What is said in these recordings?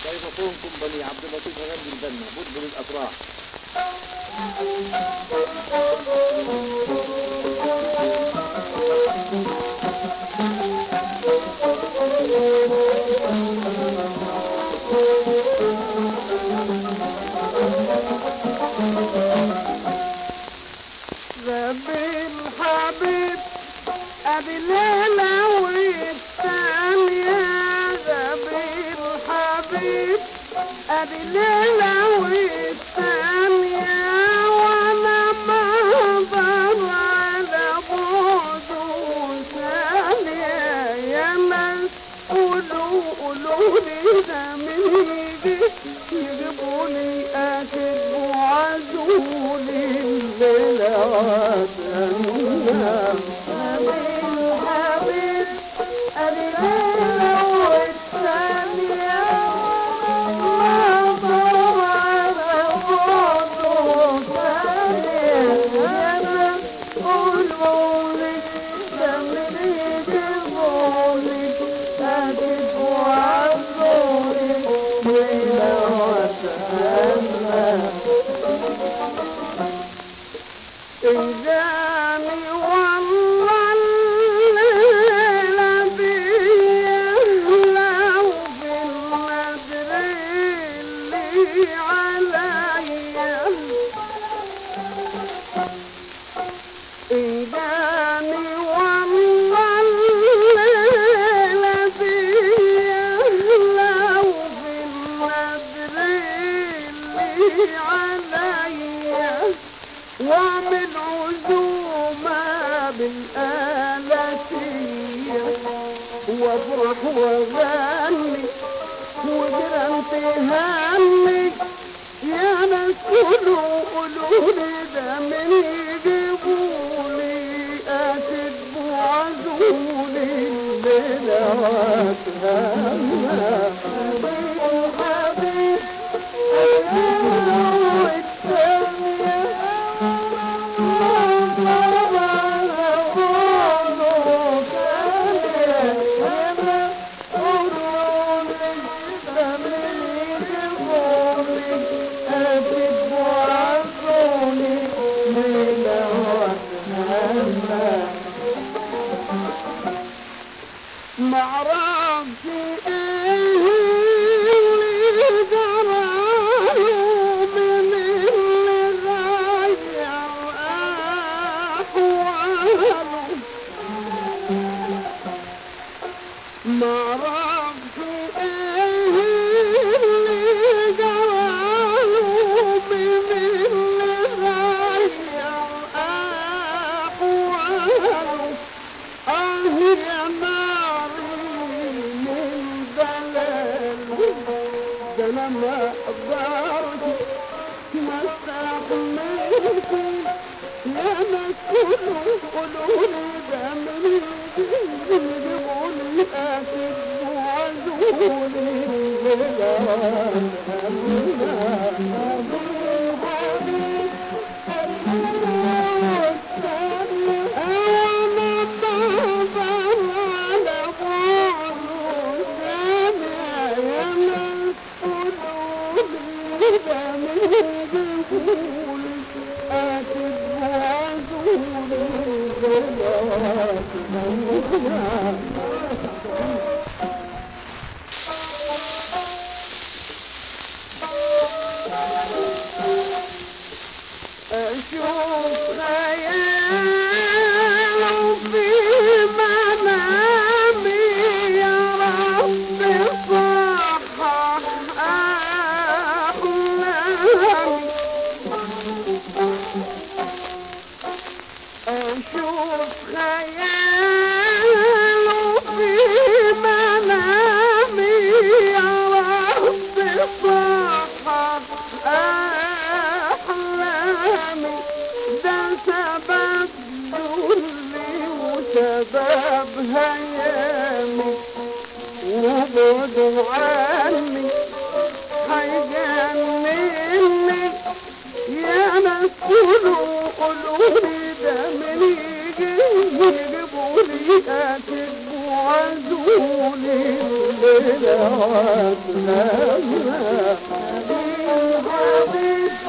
ضيفتكم بني عبد اللطيف غني البنا بلبل الافراح ذبي الحبيب ادي ليلة والثانية ذبي الحبيب ادي ليلة والثانية وانا ما ضر على بعده ثانية يا ناس قولوا قولوا لي ده من يجي يجيبوني اكل وعزولي الليلة وثانية حبيب ادي ليلة والثانية ما ضر على بعده ثانية يا ناس قولوا لي ده من يجيبوني اكل وعزولي الليلة وثانية إنجاني والله الليلة دي لو في النذر اللي عليا إنجاني والله الليلة دي لو في النذر اللي عليا واعمل عزومة بالآلاتية وافرح واغني وجرى تهني يا ناس قولوا قولوا لي ده من يجيبولي أكد وعزولي الليلة واتهنى حبيب معرفش ايه اللي جراله من اللي غير احواله معرفش ايه اللي جراله من اللي غير احواله آه يا ناري من دلال ده انا ما قدرت ما استحملت يا ناس قولوا قولوا لي ده من يجيبوا لي اكل وعزولي أشوف خيال في منامي يا رب صحح أحلامي أشوف خيال في منامي يا رب صحح أحلامي ده سبب ذلي وسبب هيامي وبعد عني هيجنني يا ناس قولوا قولوا لي ده من يجي يجيبوا لي اكل وعزولي الليلة وأتلمها حبيب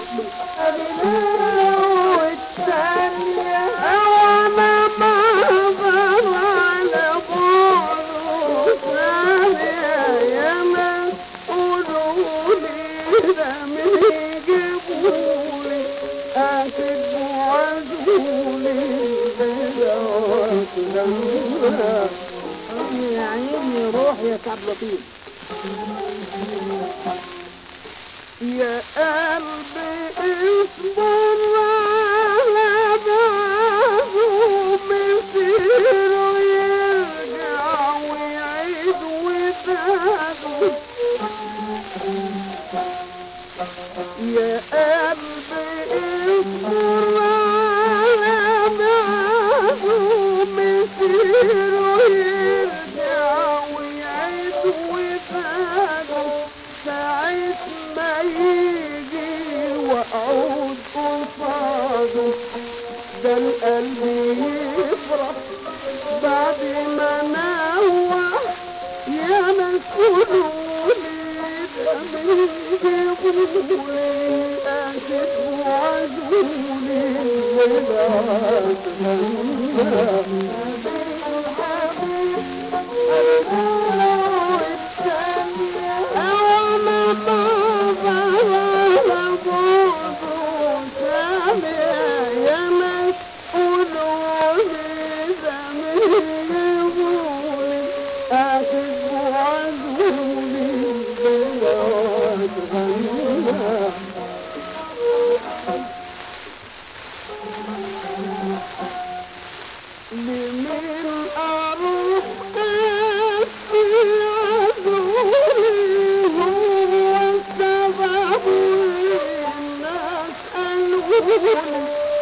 والثانية وأنا ما أقدر على بعضه ثانية يا ناس قولوا لي ده من يجيبولي أكد وعزولي الليلة وأتلمها يا عيني روح يا كعب لطيف يا قلبي اصبر على بعضه مسير ويرجع ويعيد وداده يا قلبي اصبر على بعضه مسير ويرجع ويعيد وداده ساعة ما يجي وأعود قصاده ده القلب يفرح بعد ما نوح يا مسؤولي ده من يقولي أكد وعزولي لمن أروح أسي عذولي هو السبب الناس قالولي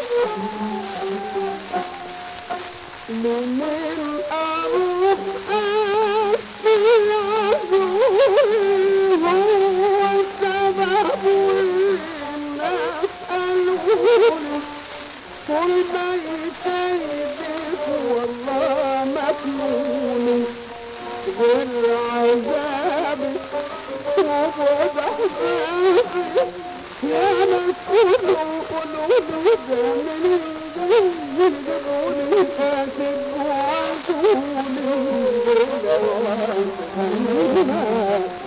لمن أروح أسي عذولي هو السبب الناس قالولي كل بيت يدك والله مكنون غير عذابي وبعد حسابي يا مسؤول قولوا ده من جبوني فاسد وعزولي